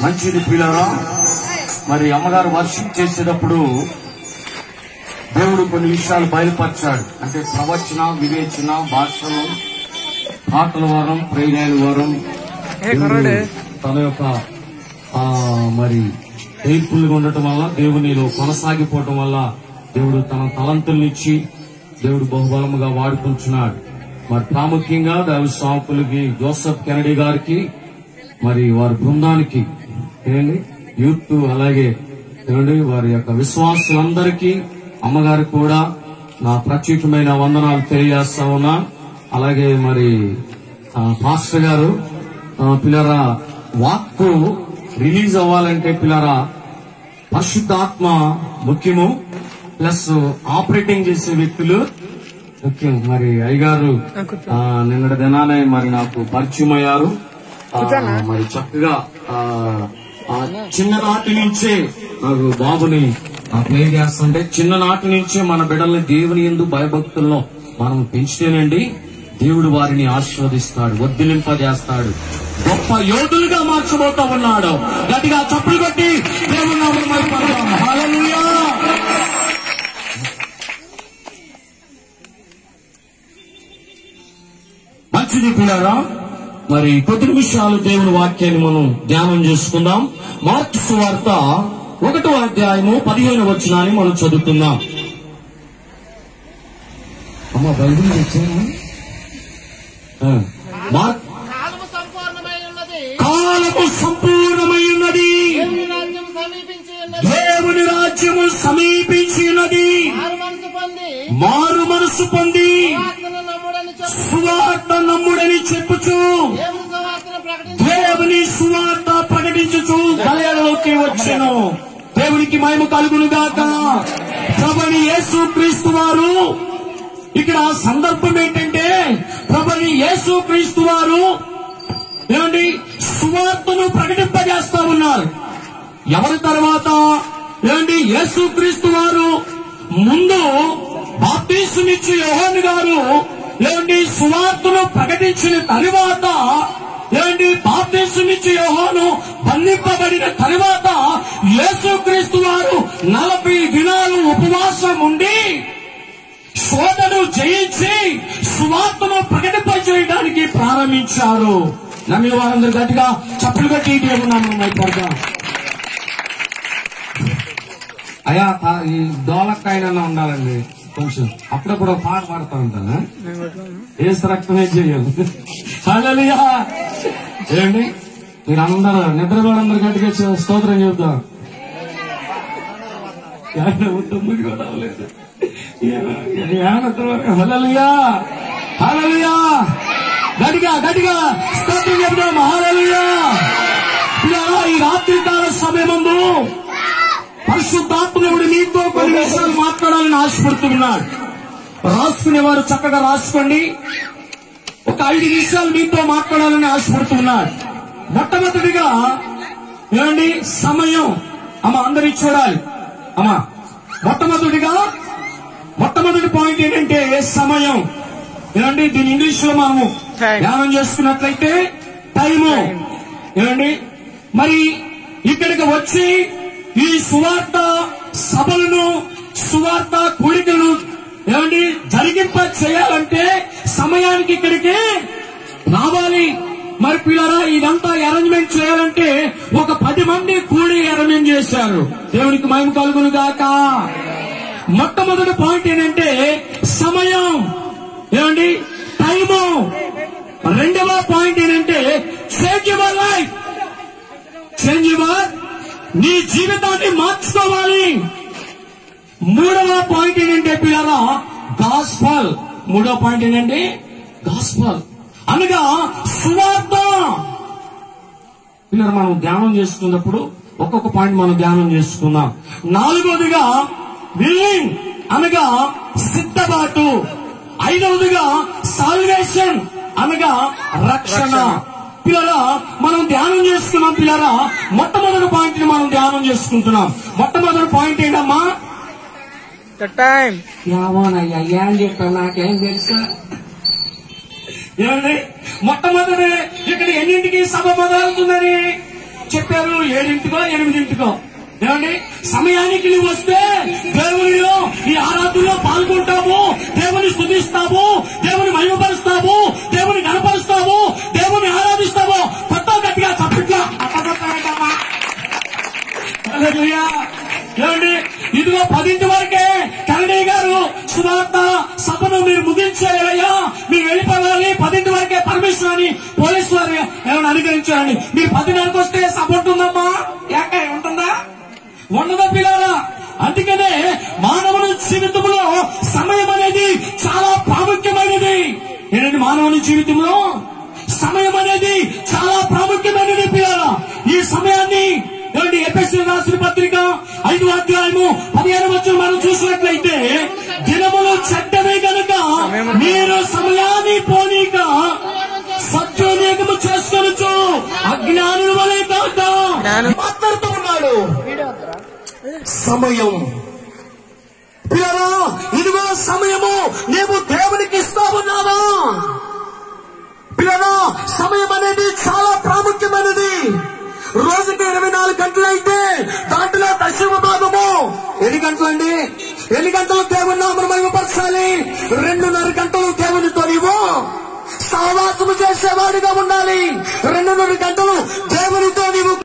మంచిది పిల్లరా మరి అమ్మగారు వర్షిప్ చేసేటప్పుడు దేవుడు కొన్ని విషయాలు బయలుపరిచాడు అంటే ప్రవచన వివేచన భాషలు పాటల వరం ప్రేరేణ వరం దేవుడు తన యొక్క ఆ, మరి హెల్ప్ఫుల్ గా ఉండటం వల్ల దేవునిలో కొనసాగిపోవటం వల్ల దేవుడు తన తలంతుల్నిచ్చి దేవుడు బహుబలముగా వాడుకుంటున్నాడు మరి ప్రాముఖ్యంగా దైవ సాంపులకి జోసఫ్ కెనడీ గారికి మరి వారి బృందానికి ఏమండి యూత్ అలాగే ఏమండి వారి యొక్క విశ్వాసులందరికీ అమ్మగారికి కూడా నా ప్రత్యేకమైన వందనాలు తెలియజేస్తా ఉన్నా అలాగే మరి ఆ, పాస్టర్ గారు ఆ, పిల్లరా వాక్కు రిలీజ్ అవ్వాలంటే పిల్లరా పరిశుద్ధాత్మ ముఖ్యము ప్లస్ ఆపరేటింగ్ చేసే వ్యక్తులు ముఖ్యం మరి అయ్యగారు ఆ, నిన్నటి దినానే మరి నాకు పరిచయం అయ్యారు ఆ, మరి చక్కగా ఆ, ఆ చిన్ననాటి నుంచే నాకు బాబుని ప్లే చేస్తుంటే చిన్ననాటి నుంచే మన బిడ్డల్ని దేవుని ఎందు భయభక్తుల్లో మనం పెంచితేనండి దేవుడు వారిని ఆశీర్వదిస్తాడు వద్దిలింపజేస్తాడు గొప్ప యోధులుగా మార్చబోతా ఉన్నాడు గట్టిగా చప్పులు కొట్టి దేవుని నామమున మహిమపడదాం. హల్లెలూయా మంచిది పిల్లరా మరి కొద్ది నిమిషాలు దేవుని వాక్యాన్ని మనం ధ్యానం చేసుకుందాం మార్పు సువార్త ఒకటో అధ్యాయము పదిహేను వచనాన్ని మనం చదువుకుందాం అమ్మ బైబిల్ తెచ్చాను మార్క్ కాలము సంపూర్ణమై ఉన్నది కాలము సంపూర్ణమై ఉన్నది దేవుని రాజ్యం సమీపించి ఉన్నది దేవుని రాజ్యము సమీపించి ఉన్నది ఆరు మనసు పొంది మారు మనసు పొంది సువార్తను నమ్ముడని చెప్పు సువార్త నమ్ముడని చెప్పుచు దేవుని సువార్తను ప్రకటించి దేవుని సువార్త ప్రకటించుచు గలయలోకి వచ్చెను దేవునికి మహిమ కలుగును గాక ప్రభుని యేసు క్రీస్తు వారు ఇక్కడ సందర్భం ఏంటంటే ప్రభుని యేసు క్రీస్తు వారు ఏమండి సువార్తను ప్రకటింపజేస్తా ఉన్నారు ఎవరి తర్వాత ఏమండి యేసు క్రీస్తు వారు ముందు బాప్తీసునిచ్చి యోహాన్ గారు ఏమండి సువార్తను ప్రకటించిన తరువాత ఏమండి బాప్తీసునిచ్చి యోహాను బంధింపబడిన తరువాత యేసుక్రీస్తు వారు నలభై దినాలు ఉపవాసం ఉండి శోధను జయించి సువార్తను ప్రకటింపజేయడానికి ప్రారంభించారు నమ్మిన వారందరూ గట్టిగా చప్పులు కట్టి దేవున్నాము మైపడగా అయ్యా తా- ఈ డోలక్కాయన ఉండాలండి కొంచెం అప్పుడప్పుడు ఒక పాట పాడుతూ ఉంటాను ఏసు రక్తమే చేయాలి హల్లెలూయా ఏండి మీరందరూ నిద్రపోవడందరూ గట్టిగా చే- స్తోత్రం చెబుతాం తొమ్మిది కూడా అవ్వలేదు హలలుయా హలలుయా గట్టిగా గట్టిగా స్తోత్రం చెబుతాం హలలుయా పిల్లరా, ఈ రాత్రి కాల సమయమందు పరిశుద్ధాత్మనుడు నీతో కొన్ని విషయాలు మాట్లాడాలని ఆశపడుతున్నాడు రాసుకునేవారు చక్కగా రాసుకోండి ఒక ఐదు నిమిషాలు మీతో మాట్లాడాలని ఆశపడుతున్నాడు మొట్టమొదటిగా ఏమండి సమయం అమ్మ అందరి చూడాలి అమ్మా మొట్టమొదటిగా మొట్టమొదటి పాయింట్ ఏంటంటే సమయం ఏమండి దీని ఇంగ్లీష్ లో మనము Time. ధ్యానం చేసుకున్నట్లయితే టైము ఏమండి మరి ఇక్కడికి వచ్చి ఈ సువార్త సభలను సువార్త కూడికలను ఏమండి జరిగింప చేయాలంటే సమయానికి ఇక్కడికి రావాలి మరి పిల్లరా ఇదంతా అరేంజ్మెంట్ చేయాలంటే ఒక పది మంది కూడి అరేంజ్మెంట్ చేశారు దేవునికి మహిమ కలుగును గాక మొట్టమొదటి పాయింట్ ఏంటంటే సమయం ఏమండి టైము రెండవ పాయింట్ ఏంటంటే change your life change your నీ జీవితాన్ని మార్చుకోవాలి మూడవ పాయింట్ ఏంటంటే పిల్లరా గాస్పల్ మూడవ పాయింట్ ఏంటంటే గాస్పల్ అనగా సువార్త పిల్లలు మనం ధ్యానం చేసుకున్నప్పుడు ఒక్కొక్క పాయింట్ మనం ధ్యానం చేసుకుందాం నాలుగవదిగా విల్లింగ్ అనగా సిద్ధబాటు ఐదవదిగా సాల్వేషన్ అనగా రక్షణ పిల్లరా మనం ధ్యానం చేసుకున్నాం పిల్లరా మొట్టమొదటి పాయింట్ ని మనం ధ్యానం చేసుకుంటున్నాం మొట్టమొదటి పాయింట్ ఏంటమ్మా The time. యావోనయ్యా ఏం చెప్పావు నాకేం తెలుసు ఏమండి మొట్టమొదటి ఇక్కడ ఎన్నింటికి సభ మొదలవుతుందని చెప్పారు ఏడింటికో ఎనిమిదింటికో ఏమండి సమయానికి నువ్వు వస్తే దేవునిలో ఈ ఆరాధనలో పాల్గొంటాము దేవుని స్తుతిస్తాము దేవుని మహిమపరుస్తాము దేవుని గణపరుస్తాము దేవుని ఆరాధిస్తాము కొత్త గట్టిగా చప్పట్ల అట్టగొట్టమా హల్లెలూయా. ఏమండి ఇదిగో పదింటి వరకే కరణయ్య గారు సువార్త సభను మీరు ముగించేయాలయ్యా మీరు వెళ్ళిపోవాలి పదింటి వరకే పర్మిషన్ అని పోలీసు వారు ఏమైనా అనుగ్రహించాలని మీరు పదిన్నరకు వస్తే సభ ఉంటుందమ్మా ఏక ఉంటుందా ఉండదా పిల్లల అందుకనే మానవుని జీవితంలో సమయం అనేది చాలా ప్రాముఖ్యమైనది ఏంటంటే మానవుని జీవితంలో సమయం అనేది చాలా ప్రాముఖ్యమైనది పిల్లల ఈ సమయాన్ని ఏమండి ఎపిఎస్సీ రాసిన పత్రిక ఐదు అధ్యాయము పదిహేను వచ్చిన మనం చూసినట్లయితే దినములు చెడ్డమే గనుక మీరు సమయాన్ని పోనీక సత్యోనేకము చేసుకొనొచ్చు అజ్ఞానుల వలె కాక జ్ఞానం. మాట్లాడుతూ ఉన్నాడు సమయం పిల్లరా ఇదిగో సమయము నీవు దేవునికి ఇస్తా ఉన్నావా పిల్లరా సమయం అనేది చాలా ప్రాముఖ్యమైనది రోజుకి ఇరవై నాలుగు గంటలు అయితే దాంట్లో దశమ భాగము ఎన్ని గంటలండి ఎన్ని గంటలు దేవుని నామను మహిమపరచాలి రెండున్నర గంటలు దేవునితో నీవు సహవాసము చేసేవాడిగా ఉండాలి రెండున్నర గంటలు దేవునితో నీవు